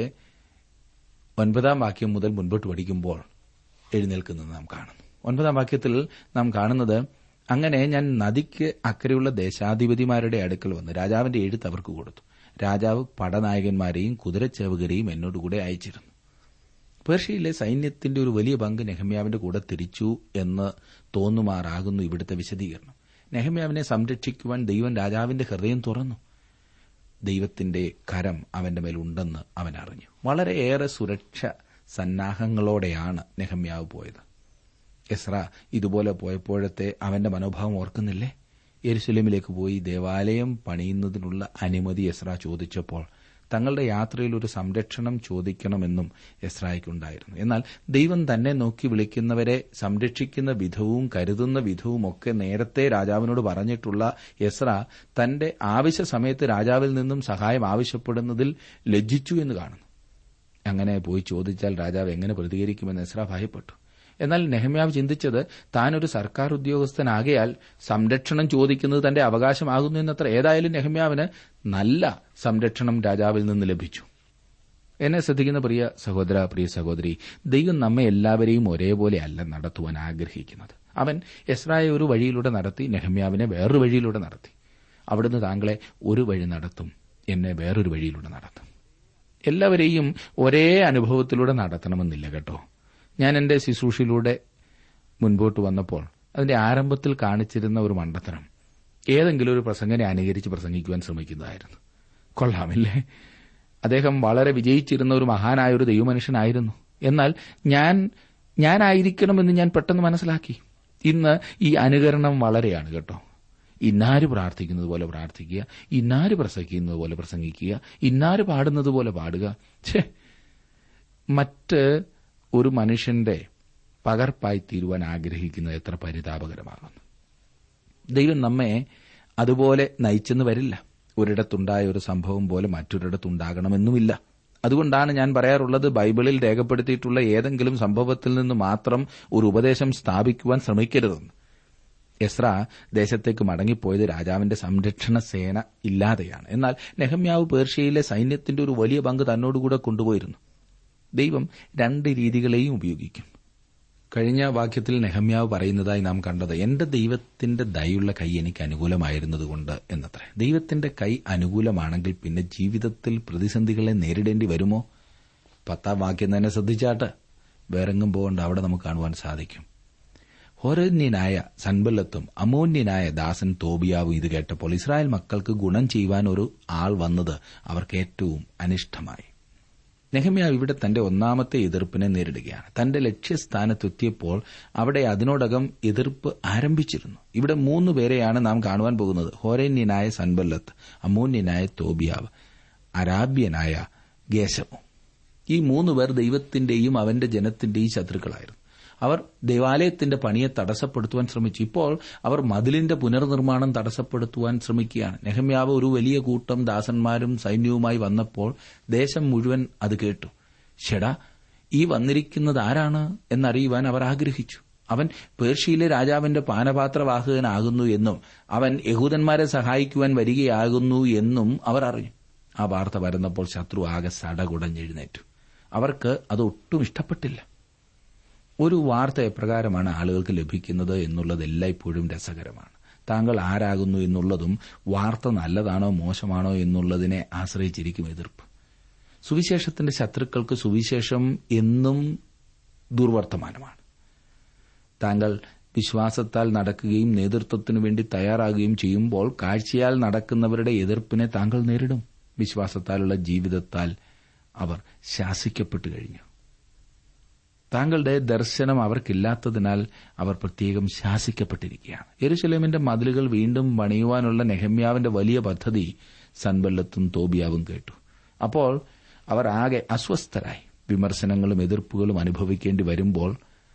A: ഒൻപതാം വാക്യം മുതൽ മുൻപോട്ട് പഠിക്കുമ്പോൾ എഴുന്നേൽക്കുന്നത് നാം കാണുന്നു ഒൻപതാം വാക്യത്തിൽ നാം കാണുന്നത് അങ്ങനെ ഞാൻ നദിക്ക് അക്കരെയുള്ള ദേശാധിപതിമാരുടെ അടുക്കൽ വന്ന് രാജാവിന്റെ എഴുത്ത് അവർക്ക് കൊടുത്തു രാജാവ് പടനായകന്മാരെയും കുതിരച്ചേവകരെയും എന്നോടുകൂടെ അയച്ചിരുന്നു പേർഷ്യയിലെ സൈന്യത്തിന്റെ ഒരു വലിയ പങ്ക് നെഹമ്യാവിന്റെ കൂടെ തിരിച്ചു എന്ന് തോന്നുമാറാകുന്നു ഇവിടുത്തെ വിശദീകരണം നെഹമ്യാവിനെ സംരക്ഷിക്കുവാൻ ദൈവം രാജാവിന്റെ ഹൃദയം തുറന്നു ദൈവത്തിന്റെ കരം അവന്റെ മേലുണ്ടെന്ന് അവൻ അറിഞ്ഞു വളരെയേറെ സുരക്ഷ സന്നാഹങ്ങളോടെയാണ് നെഹമ്യാവ് പോയത് എസ്ര ഇതുപോലെ പോയപ്പോഴത്തെ അവന്റെ മനോഭാവം ഓർക്കുന്നില്ലേ യെരുസലേമിലേക്ക് പോയി ദേവാലയം പണിയുന്നതിനുള്ള അനുമതി എസ്ര ചോദിച്ചപ്പോൾ തങ്ങളുടെ യാത്രയിൽ ഒരു സംരക്ഷണം ചോദിക്കണമെന്നും എസ്രായ്ക്കുണ്ടായിരുന്നു എന്നാൽ ദൈവം തന്നെ നോക്കി വിളിക്കുന്നവരെ സംരക്ഷിക്കുന്ന വിധവും കരുതുന്ന വിധവും ഒക്കെ നേരത്തെ രാജാവിനോട് പറഞ്ഞിട്ടുള്ള എസ്ര തന്റെ ആവശ്യ സമയത്ത് രാജാവിൽ നിന്നും സഹായം ആവശ്യപ്പെടുന്നതിൽ ലജ്ജിച്ചു എന്ന് കാണുന്നു അങ്ങനെ പോയി ചോദിച്ചാൽ രാജാവ് എങ്ങനെ പ്രതികരിക്കുമെന്ന് എസ്ര ഭയപ്പെട്ടു എന്നാൽ നെഹമ്യാവ് ചിന്തിച്ചത് താനൊരു സർക്കാർ ഉദ്യോഗസ്ഥനാകയാൽ സംരക്ഷണം ചോദിക്കുന്നത് തന്റെ അവകാശമാകുന്നു എന്നത്ര ഏതായാലും നെഹമ്യാവിന് നല്ല സംരക്ഷണം രാജാവിൽ നിന്ന് ലഭിച്ചു എന്നെ ശ്രദ്ധിക്കുന്ന പ്രിയ സഹോദര പ്രിയ സഹോദരി ദൈവം നമ്മെ എല്ലാവരെയും ഒരേപോലെ അല്ല നടത്തുവാൻ ആഗ്രഹിക്കുന്നത് അവൻ എസ്രായെ ഒരു വഴിയിലൂടെ നടത്തി നെഹമ്യാവിനെ വേറൊരു വഴിയിലൂടെ നടത്തി അവിടുന്ന് താങ്കളെ ഒരു വഴി നടത്തും എന്നെ വേറൊരു വഴിയിലൂടെ നടത്തും എല്ലാവരെയും ഒരേ അനുഭവത്തിലൂടെ നടത്തണമെന്നില്ല കേട്ടോ ഞാൻ എന്റെ ശുശ്രൂഷയിലൂടെ മുൻപോട്ട് വന്നപ്പോൾ അതിന്റെ ആരംഭത്തിൽ കാണിച്ചിരുന്ന ഒരു മണ്ടത്തരം ഏതെങ്കിലും ഒരു പ്രസംഗനെ അനുകരിച്ച് പ്രസംഗിക്കുവാൻ ശ്രമിക്കുന്നതായിരുന്നു കൊള്ളാമില്ലേ അദ്ദേഹം വളരെ വിജയിച്ചിരുന്ന ഒരു മഹാനായ ഒരു ദൈവമനുഷ്യനായിരുന്നു എന്നാൽ ഞാൻ ഞാനായിരിക്കണമെന്ന് ഞാൻ പെട്ടെന്ന് മനസ്സിലാക്കി ഇന്ന് ഈ അനുകരണം വളരെയാണ് കേട്ടോ ഇന്നാര് പ്രാർത്ഥിക്കുന്നത് പോലെ പ്രാർത്ഥിക്കുക ഇന്നാര് പ്രസംഗിക്കുന്നത് പോലെ പ്രസംഗിക്കുക ഇന്നാര് പാടുന്നത് പോലെ പാടുക ഛേ മറ്റ് ഒരു മനുഷ്യന്റെ പകർപ്പായി തീരുവാൻ ആഗ്രഹിക്കുന്നത് എത്ര പരിതാപകരമാകുന്നു ദൈവം നമ്മെ അതുപോലെ നയിച്ചെന്ന് വരില്ല ഒരിടത്തുണ്ടായ ഒരു സംഭവം പോലെ മറ്റൊരിടത്തുണ്ടാകണമെന്നുമില്ല അതുകൊണ്ടാണ് ഞാൻ പറയാറുള്ളത് ബൈബിളിൽ രേഖപ്പെടുത്തിയിട്ടുള്ള ഏതെങ്കിലും സംഭവത്തിൽ നിന്ന് മാത്രം ഒരു ഉപദേശം സ്ഥാപിക്കുവാൻ ശ്രമിക്കരുതെന്ന് എസ്ര ദേശത്തേക്ക് മടങ്ങിപ്പോയത് രാജാവിന്റെ സംരക്ഷണ സേന ഇല്ലാതെയാണ് എന്നാൽ നെഹമ്യാവ് പേർഷ്യയിലെ സൈന്യത്തിന്റെ ഒരു വലിയ പങ്ക് തന്നോടുകൂടെ കൊണ്ടുപോയിരുന്നു ദൈവം രണ്ട് രീതികളെയും ഉപയോഗിക്കും കഴിഞ്ഞ വാക്യത്തിൽ നെഹമ്യാവ് പറയുന്നതായി നാം കണ്ടത് എന്റെ ദൈവത്തിന്റെ ദയുള്ള കൈ എനിക്ക് അനുകൂലമായിരുന്നതുകൊണ്ട് എന്നത്രേ ദൈവത്തിന്റെ കൈ അനുകൂലമാണെങ്കിൽ പിന്നെ ജീവിതത്തിൽ പ്രതിസന്ധികളെ നേരിടേണ്ടി വരുമോ പത്താം വാക്യം തന്നെ ശ്രദ്ധിച്ചാട്ട് വേറെങ്ങും പോകേണ്ട അവിടെ നമുക്ക് കാണുവാൻ സാധിക്കും ഹോരന്യനായ സൻബല്ലത്തും അമോന്യനായ ദാസൻ തോബിയാവും ഇത് കേട്ടപ്പോൾ ഇസ്രായേൽ മക്കൾക്ക് ഗുണം ചെയ്യുവാൻ ഒരു ആൾ വന്നത് അവർക്ക് ഏറ്റവും അനിഷ്ടമായി നെഹമ്യാവ് ഇവിടെ തന്റെ ഒന്നാമത്തെ എതിർപ്പിനെ നേരിടുകയാണ് തന്റെ ലക്ഷ്യസ്ഥാനത്തെത്തിയപ്പോൾ അവിടെ അതിനോടകം എതിർപ്പ് ആരംഭിച്ചിരുന്നു ഇവിടെ മൂന്ന് പേരെയാണ് നാം കാണുവാൻ പോകുന്നത് ഹോരന്യനായ സൻബല്ലത്ത് അമോന്യനായ തോബിയാവ് അരാബ്യനായ ഗേശമോ ഈ മൂന്ന് പേർ ദൈവത്തിന്റെയും അവന്റെ ജനത്തിന്റെയും ശത്രുക്കളായിരുന്നു അവർ ദേവാലയത്തിന്റെ പണിയെ തടസ്സപ്പെടുത്തുവാൻ ശ്രമിച്ചു ഇപ്പോൾ അവർ മതിലിന്റെ പുനർനിർമ്മാണം തടസ്സപ്പെടുത്തുവാൻ ശ്രമിക്കുകയാണ് നെഹമ്യാവ് ഒരു വലിയ കൂട്ടം ദാസന്മാരും സൈന്യവുമായി വന്നപ്പോൾ ദേശം മുഴുവൻ അത് കേട്ടു ഷെടാ ഈ വന്നിരിക്കുന്നത് ആരാണ് എന്നറിയുവാൻ അവർ ആഗ്രഹിച്ചു അവൻ പേർഷ്യയിലെ രാജാവിന്റെ പാനപാത്രവാഹകനാകുന്നു എന്നും അവൻ യഹൂദന്മാരെ സഹായിക്കുവാൻ വരികയാകുന്നു എന്നും അവർ അറിഞ്ഞു ആ വാർത്ത വരുന്നപ്പോൾ ശത്രു ആകെ സടകുടഞ്ഞെഴുന്നേറ്റു അവർക്ക് അത് ഒട്ടും ഇഷ്ടപ്പെട്ടില്ല ഒരു വാർത്ത എപ്രകാരമാണ് ആളുകൾക്ക് ലഭിക്കുന്നത് എന്നുള്ളത് എല്ലായ്പ്പോഴും രസകരമാണ് താങ്കൾ ആരാകുന്നു എന്നുള്ളതും വാർത്ത നല്ലതാണോ മോശമാണോ എന്നുള്ളതിനെ ആശ്രയിച്ചിരിക്കും എതിർപ്പ് സുവിശേഷത്തിന്റെ ശത്രുക്കൾക്ക് സുവിശേഷം എന്നും ദുർവർത്തമാനമാണ് താങ്കൾ വിശ്വാസത്താൽ നടക്കുകയും നേതൃത്വത്തിനു വേണ്ടി തയ്യാറാകുകയും ചെയ്യുമ്പോൾ കാഴ്ചയാൽ നടക്കുന്നവരുടെ എതിർപ്പിനെ താങ്കൾ നേരിടും വിശ്വാസത്താലുള്ള ജീവിതത്താൽ അവർ ശാസിക്കപ്പെട്ടു കഴിഞ്ഞു താങ്കളുടെ ദർശനം അവർക്കില്ലാത്തതിനാൽ അവർ പ്രത്യേകം ശാസിക്കപ്പെട്ടിരിക്കുകയാണ് യെരുശലേമിന്റെ മതിലുകൾ വീണ്ടും പണിയുവാനുള്ള നെഹമ്യാവിന്റെ വലിയ പദ്ധതി സൻബല്ലത്തും തോബിയാവും കേട്ടു അപ്പോൾ അവർ ആകെ അസ്വസ്ഥരായി വിമർശനങ്ങളും എതിർപ്പുകളും അനുഭവിക്കേണ്ടി വരുമ്പോൾ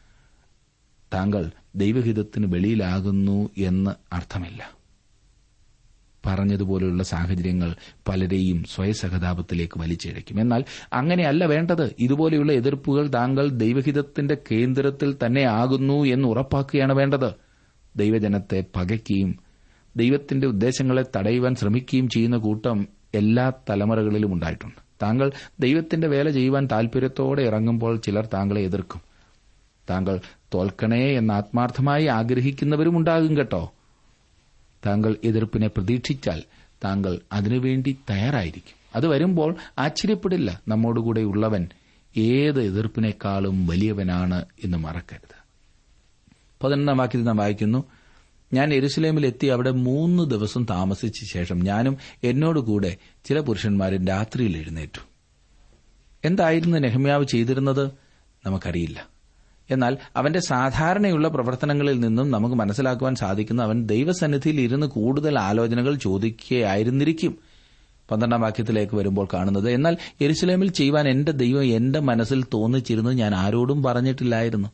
A: താങ്കൾ ദൈവഹിതത്തിന് വെളിയിലാകുന്നു എന്ന് അർത്ഥമില്ല പറഞ്ഞതുപോലെയുള്ള സാഹചര്യങ്ങൾ പലരെയും സ്വയസഹതാപത്തിലേക്ക് വലിച്ചിഴയ്ക്കും എന്നാൽ അങ്ങനെയല്ല വേണ്ടത് ഇതുപോലെയുള്ള എതിർപ്പുകൾ താങ്കൾ ദൈവഹിതത്തിന്റെ കേന്ദ്രത്തിൽ തന്നെ ആകുന്നു എന്ന് ഉറപ്പാക്കുകയാണ് വേണ്ടത് ദൈവജനത്തെ പകയ്ക്കുകയും ദൈവത്തിന്റെ ഉദ്ദേശങ്ങളെ തടയുവാൻ ശ്രമിക്കുകയും ചെയ്യുന്ന കൂട്ടം എല്ലാ തലമുറകളിലും ഉണ്ടായിട്ടുണ്ട് താങ്കൾ ദൈവത്തിന്റെ വേല ചെയ്യുവാൻ താൽപര്യത്തോടെ ഇറങ്ങുമ്പോൾ ചിലർ താങ്കളെ എതിർക്കും താങ്കൾ തോൽക്കണേ എന്ന് ആത്മാർത്ഥമായി ആഗ്രഹിക്കുന്നവരും ഉണ്ടാകും കേട്ടോ താങ്കൾ എതിർപ്പിനെ പ്രതീക്ഷിച്ചാൽ താങ്കൾ അതിനുവേണ്ടി തയ്യാറായിരിക്കും അത് വരുമ്പോൾ ആശ്ചര്യപ്പെടില്ല നമ്മോടുകൂടെ ഉള്ളവൻ ഏത് എതിർപ്പിനേക്കാളും വലിയവനാണ് എന്ന് മറക്കരുത് പതിനൊന്നാം വാക്യത്തിൽ നാം വായിക്കുന്നു ഞാൻ എരുസലേമിൽ എത്തി അവിടെ മൂന്ന് ദിവസം താമസിച്ച ശേഷം ഞാനും എന്നോടുകൂടെ ചില പുരുഷന്മാരും രാത്രിയിൽ എഴുന്നേറ്റു എന്തായിരുന്നു നെഹമ്യാവ് ചെയ്തിരുന്നത് നമുക്കറിയില്ല എന്നാൽ അവന്റെ സാധാരണയുള്ള പ്രവർത്തനങ്ങളിൽ നിന്നും നമുക്ക് മനസ്സിലാക്കുവാൻ സാധിക്കുന്ന അവൻ ദൈവസന്നിധിയിൽ ഇരുന്ന് കൂടുതൽ ആലോചനകൾ ചോദിക്കുകയായിരുന്നിരിക്കും പന്ത്രണ്ടാം വാക്യത്തിലേക്ക് വരുമ്പോൾ കാണുന്നത് എന്നാൽ എരുസലേമിൽ ചെയ്യുവാൻ എന്റെ ദൈവം എന്റെ മനസ്സിൽ തോന്നിച്ചിരുന്നത് ഞാൻ ആരോടും പറഞ്ഞിട്ടില്ലായിരുന്നു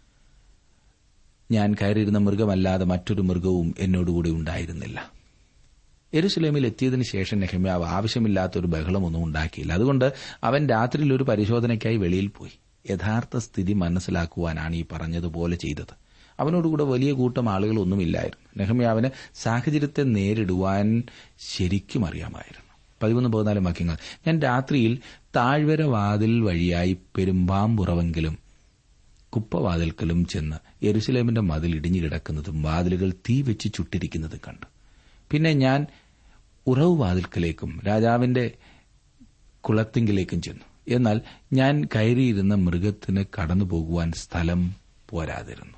A: ഞാൻ കയറിയിരുന്ന മൃഗമല്ലാതെ മറ്റൊരു മൃഗവും എന്നോടുകൂടി ഉണ്ടായിരുന്നില്ല എരുസലേമിൽ എത്തിയതിനു ശേഷം നെഹമ്യാവ് ആവശ്യമില്ലാത്തൊരു ബഹളമൊന്നും ഉണ്ടാക്കിയില്ല അതുകൊണ്ട് അവൻ രാത്രിയിൽ ഒരു പരിശോധനയ്ക്കായി വെളിയിൽ പോയി യഥാർത്ഥ സ്ഥിതി മനസ്സിലാക്കുവാനാണ് ഈ പറഞ്ഞതുപോലെ ചെയ്തത് അവനോടുകൂടെ വലിയ കൂട്ടം ആളുകളൊന്നുമില്ലായിരുന്നു നെഹമ്യാവിന് സാഹചര്യത്തെ നേരിടുവാൻ ശരിക്കും അറിയാമായിരുന്നു പതിമൂന്ന് പതിനാല് വാക്യങ്ങൾ ഞാൻ രാത്രിയിൽ താഴ്വര വാതിൽ വഴിയായി പെരുമ്പാമ്പുറവെങ്കിലും കുപ്പവാതിൽക്കലും ചെന്ന് യെരുസലേമിന്റെ മതിൽ ഇടിഞ്ഞു കിടക്കുന്നതും വാതിലുകൾ തീ വെച്ച് ചുട്ടിരിക്കുന്നതും കണ്ടു പിന്നെ ഞാൻ ഉറവ് വാതിൽക്കലേക്കും രാജാവിന്റെ കുളത്തിങ്കിലേക്കും ചെന്നു എന്നാൽ ഞാൻ കയറിയിരുന്ന മൃഗത്തിന് കടന്നു പോകുവാൻ സ്ഥലം പോരാതിരുന്നു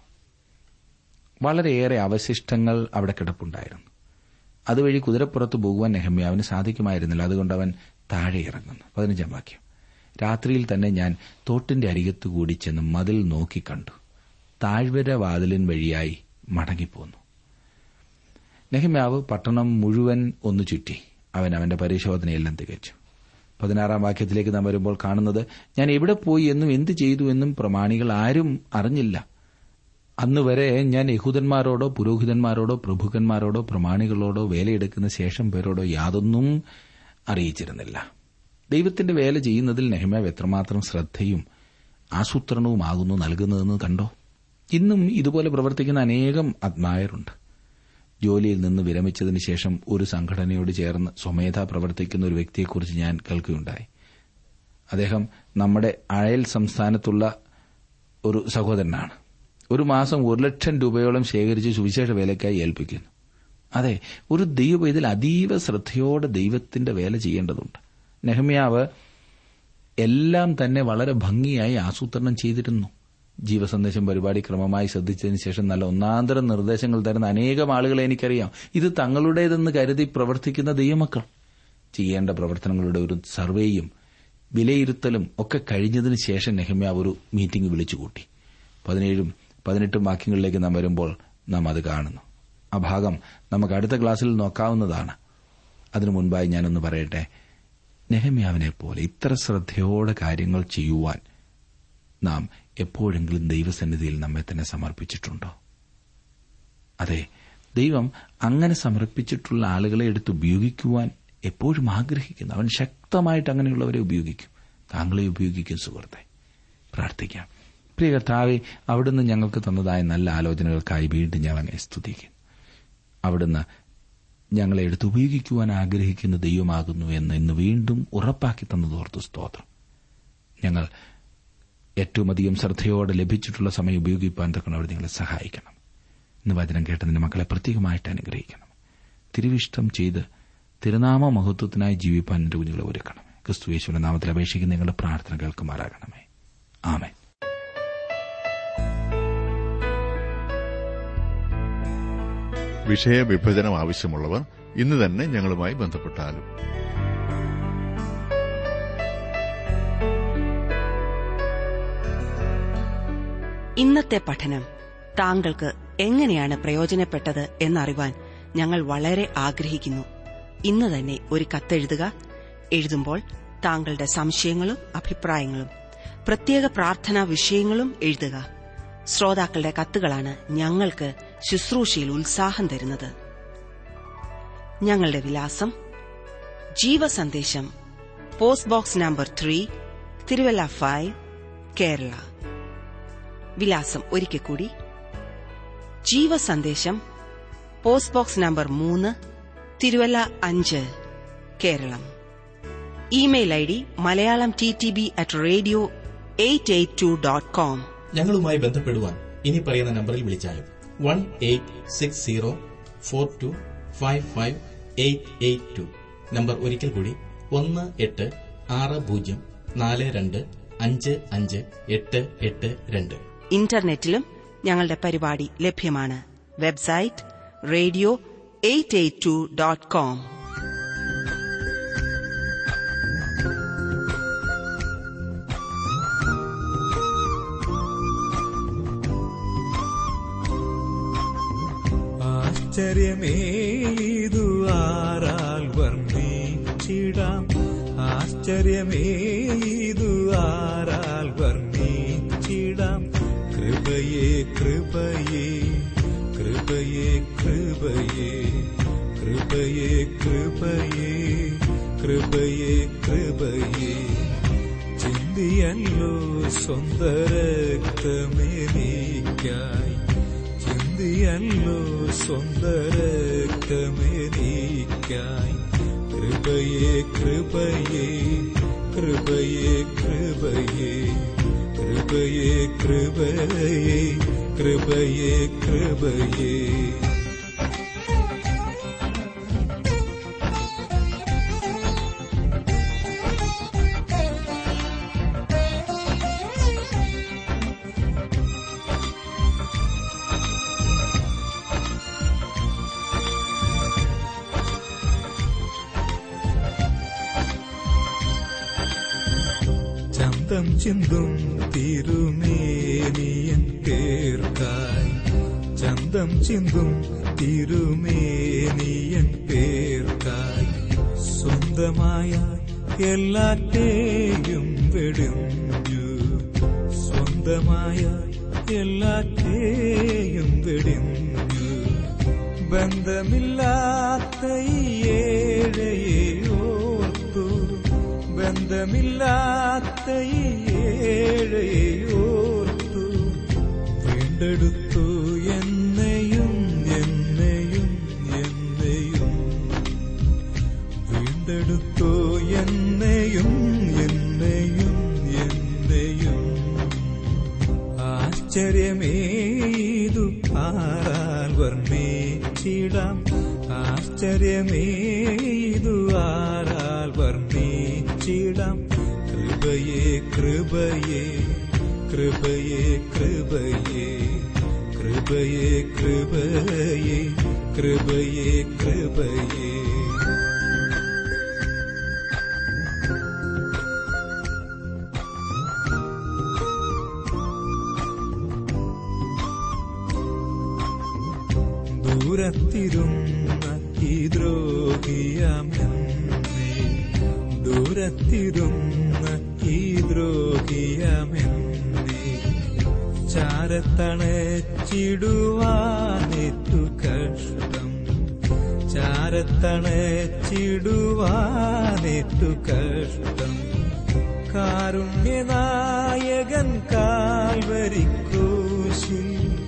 A: വളരെയേറെ അവശിഷ്ടങ്ങൾ അവിടെ കിടപ്പുണ്ടായിരുന്നു അതുവഴി കുതിരപ്പുറത്ത് പോകുവാൻ നെഹമ്യാവിന് സാധിക്കുമായിരുന്നില്ല അതുകൊണ്ട് അവൻ താഴെ ഇറങ്ങുന്നു പതിനഞ്ചാം വാക്യം രാത്രിയിൽ തന്നെ ഞാൻ തോട്ടിന്റെ അരികത്തുകൂടി ചെന്ന് മതിൽ നോക്കിക്കണ്ടു താഴ്വര വാതിലിൻ വഴിയായി മടങ്ങിപ്പോന്നു നെഹമ്യാവ് പട്ടണം മുഴുവൻ ഒന്നു ചുറ്റി അവൻ അവന്റെ പരിശോധനയെല്ലാം തികച്ചു പതിനാറാം വാക്യത്തിലേക്ക് നാം വരുമ്പോൾ കാണുന്നത് ഞാൻ എവിടെ പോയി എന്നും എന്ത് ചെയ്തു എന്നും പ്രമാണികൾ ആരും അറിഞ്ഞില്ല അന്നുവരെ ഞാൻ യഹൂദന്മാരോടോ പുരോഹിതന്മാരോടോ പ്രഭുക്കന്മാരോടോ പ്രമാണികളോടോ വേലയെടുക്കുന്ന ശേഷം പേരോടോ യാതൊന്നും അറിയിച്ചിരുന്നില്ല ദൈവത്തിന്റെ വേല ചെയ്യുന്നതിൽ നെഹമ്യാവ് എത്രമാത്രം ശ്രദ്ധയും ആസൂത്രണവുമാകുന്നു നൽകുന്നതെന്ന് കണ്ടോ ഇന്നും ഇതുപോലെ പ്രവർത്തിക്കുന്ന അനേകം അത്മായരുണ്ട് ജോലിയിൽ നിന്ന് വിരമിച്ചതിന് ശേഷം ഒരു സംഘടനയോട് ചേർന്ന് സ്വമേധ പ്രവർത്തിക്കുന്ന ഒരു വ്യക്തിയെക്കുറിച്ച് ഞാൻ കേൾക്കുകയുണ്ടായി അദ്ദേഹം നമ്മുടെ അയൽ സംസ്ഥാനത്തുള്ള ഒരു സഹോദരനാണ് ഒരു മാസം ഒരു ലക്ഷം രൂപയോളം ശേഖരിച്ച് സുവിശേഷ വേലയ്ക്കായി ഏൽപ്പിക്കുന്നു അതെ ഒരു ദൈവം ഇതിൽ അതീവ ശ്രദ്ധയോടെ ദൈവത്തിന്റെ വേല ചെയ്യേണ്ടതുണ്ട് നെഹമ്യാവ് എല്ലാം തന്നെ വളരെ ഭംഗിയായി ആസൂത്രണം ചെയ്തിരുന്നു ജീവസന്ദേശം പരിപാടി ക്രമമായി ശ്രദ്ധിച്ചതിന് ശേഷം നല്ല ഒന്നാന്തരം നിർദ്ദേശങ്ങൾ തരുന്ന അനേകം ആളുകളെ എനിക്കറിയാം ഇത് തങ്ങളുടേതെന്ന് കരുതി പ്രവർത്തിക്കുന്ന ദൈവമക്കൾ ചെയ്യേണ്ട പ്രവർത്തനങ്ങളുടെ ഒരു സർവേയും വിലയിരുത്തലും ഒക്കെ കഴിഞ്ഞതിന് ശേഷം നെഹമ്യാവ് ഒരു മീറ്റിംഗ് വിളിച്ചുകൂട്ടി പതിനേഴും പതിനെട്ടും വാക്യങ്ങളിലേക്ക് നാം വരുമ്പോൾ നാം അത് കാണുന്നു ആ ഭാഗം നമുക്ക് അടുത്ത ക്ലാസ്സിൽ നോക്കാവുന്നതാണ് അതിനു മുൻപായി ഞാനൊന്ന് പറയട്ടെ നെഹമ്യാവിനെ പോലെ ഇത്ര ശ്രദ്ധയോടെ കാര്യങ്ങൾ ചെയ്യുവാൻ നാം എപ്പോഴെങ്കിലും ദൈവസന്നിധിയിൽ നമ്മെ തന്നെ സമർപ്പിച്ചിട്ടുണ്ടോ അതെ ദൈവം അങ്ങനെ സമർപ്പിച്ചിട്ടുള്ള ആളുകളെ എടുത്ത് ഉപയോഗിക്കുവാൻ എപ്പോഴും ആഗ്രഹിക്കുന്നു അവൻ ശക്തമായിട്ട് അങ്ങനെയുള്ളവരെ ഉപയോഗിക്കും താങ്കളെ ഉപയോഗിക്കും സുഹൃത്തെ പ്രാർത്ഥിക്കാം പ്രിയ കർത്താവെ അവിടുന്ന് ഞങ്ങൾക്ക് തന്നതായ നല്ല ആലോചനകൾക്കായി വീണ്ടും ഞങ്ങളെ സ്തുതിക്കും അവിടുന്ന് ഞങ്ങളെ എടുത്ത് ഉപയോഗിക്കുവാൻ ആഗ്രഹിക്കുന്ന ദൈവമാകുന്നു എന്ന് ഇന്ന് വീണ്ടും ഉറപ്പാക്കി തന്നതോർത്ത് സ്തോത്രം ഞങ്ങൾ ഏറ്റവും അധികം ശ്രദ്ധയോടെ ലഭിച്ചിട്ടുള്ള സമയം ഉപയോഗിപ്പാൻ തക്കണം അവിടെ നിങ്ങളെ സഹായിക്കണം ഇന്ന് വചനം കേട്ടതിന്റെ മക്കളെ പ്രത്യേകമായിട്ട് അനുഗ്രഹിക്കണം തിരുവിഷ്ടം ചെയ്ത് തിരുനാമ മഹത്വത്തിനായി ജീവിപ്പാൻ എന്റെ കുഞ്ഞുങ്ങളെ ഒരുക്കണം ക്രിസ്തു യേശുവിന്റെ നാമത്തിൽ അപേക്ഷിക്കുന്ന നിങ്ങളുടെ പ്രാർത്ഥന കേൾക്കുമാറാകണമേ ആമേൻ
C: വിഷയവിഭജനം ആവശ്യമുള്ളവർ ഇന്ന് തന്നെ ഞങ്ങളുമായി ബന്ധപ്പെട്ടാലും
B: ഇന്നത്തെ പഠനം താങ്കൾക്ക് എങ്ങനെയാണ് പ്രയോജനപ്പെട്ടത് എന്നറിവാൻ ഞങ്ങൾ വളരെ ആഗ്രഹിക്കുന്നു ഇന്ന് തന്നെ ഒരു കത്തെഴുതുക എഴുതുമ്പോൾ താങ്കളുടെ സംശയങ്ങളും അഭിപ്രായങ്ങളും പ്രത്യേക പ്രാർത്ഥനാ വിഷയങ്ങളും എഴുതുക ശ്രോതാക്കളുടെ കത്തുകളാണ് ഞങ്ങൾക്ക് ശുശ്രൂഷയിൽ ഉത്സാഹം തരുന്നത് ഞങ്ങളുടെ വിലാസം Jeevasandesham post box number three Thiruvalla five Kerala വിലാസം ഒരിക്കൽ കൂടി ജീവസന്ദേശം പോസ്റ്റ് ബോക്സ് നമ്പർ മൂന്ന് തിരുവല്ല അഞ്ച് Keralam email I D Malayalam T T B at radio eight eight two dot com
D: ഞങ്ങളുമായി ബന്ധപ്പെടുവാൻ ഇനി പറയുന്ന നമ്പറിൽ വിളിച്ചാലും one eight six zero four two five five eight eight two number ഒരിക്കൽ കൂടി ഒന്ന് എട്ട് ആറ് പൂജ്യം നാല് രണ്ട് അഞ്ച് അഞ്ച് എട്ട് എട്ട് രണ്ട്
B: ഇന്റർനെറ്റിലും ഞങ്ങളുടെ പരിപാടി ലഭ്യമാണ് website radio eight eight two dot com
E: ആശ്ചര്യമേതു ആരാൽ വർണ്ണിച്ചിടാം ആശ്ചര്യമേതു ആരാൽ വർണ്ണിച്ചിടാം കൃപയെ കൃപയെ കൃപയെ കൃപയെ കൃപയെ കൃപയെ കൃപയെ കൃപയെ ചിന്തിയല്ലോ സ്വന്ത രക്തമേനിക്കായി ചിന്തിയല്ലോ സ്വന്ത രക്തമേനിക്കായി കൃപയെ കൃപയെ കൃപയെ കൃപയെ കൃപയെ കൃപയെ കൃപയെ കൃപയെ ചന്തം ചിന്തും തിരുമേനിയൻ പേർക്കായി ചന്തം ചിന്തും തിരുമേനിയൻ പേർക്കായി സ്വന്തമായ എല്ലാറ്റേയും വെടിഞ്ഞു സ്വന്തമായ എല്ലാറ്റേയും വെടിഞ്ഞു ബന്ധമില്ലാത്ത ഈ ഏഴയെ ഓർത്തു ബന്ധമില്ലാത്ത ഈ ഏഴയെ ഓർത്തു വീണ്ടെടുത്തു എന്നെയും എന്നെയും എന്നെയും വീണ്ടെടുത്തു എന്നെയും എന്നെയും എന്നെയും ആശ്ചര്യമേതു ആരാൽ വർണ്ണിച്ചിടാം ആശ്ചര്യമേതു ആരാൽ വർണ്ണിച്ചിടാം കൃപയെ കൃപയെ കൃപയെ കൃപയെ കൃപയെ കൃപയെ കൃപയെ കൃപയെ ദൂരത്തിരുന്ന ഈ ദ്രോഹിയമെന്നേ ദൂരത്തിരുന്ന ഈ ദ്രോഹിയമെന്നേ ചാരത്തണച്ചിടുവാനേറ്റു കഷ്ടം ചാരത്തണച്ചിടുവാനേറ്റു കഷ്ടം കാരുണ്യനായകൻ കാൽവരിക്കൂശിൽ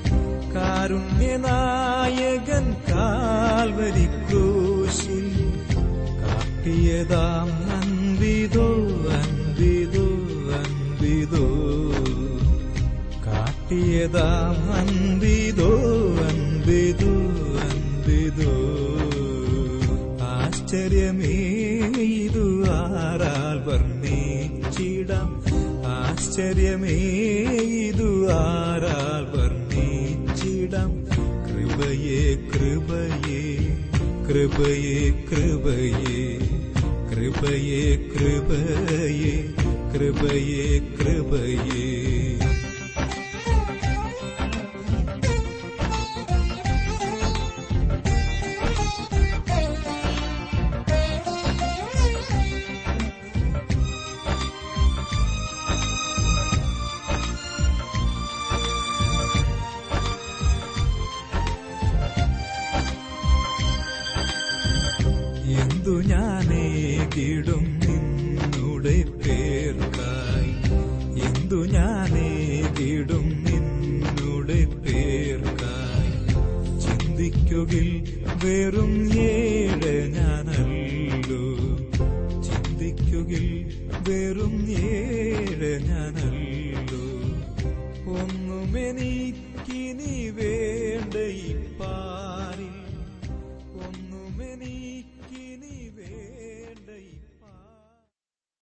E: കാരുണ്യനായകൻ കാൽവരിക്കൂശിൽ കാട്ടിയതാം അൻപിതോ അൻപിതോ അൻപിതോ കാട്ടിയതാം അൻപിതോ അൻപിതോ അൻപിതോ ആശ്ചര്യമേ ഇതു ആരാൽ വർണ്ണിച്ചിടാം ആശ്ചര്യമേ ഇതു ആരാൽ വർണ്ണിച്ചിടാം കൃപയെ കൃപയെ കൃപയെ കൃപയെ കൃപയെ കൃപയെ കൃപയെ കൃപയെ എന്തു ഞാനേകിടും നിന്നുടെ പേർക്കായി എന്തു ഞാനേകിടും നിന്നുടെ പേർക്കായി വെറും ഏഴ് ഞാനല്ലോ ചിന്തിക്കുകിൽ വെറും ഏഴ് ഞാനല്ലോ ഒന്നുമെനിക്കിനി വേ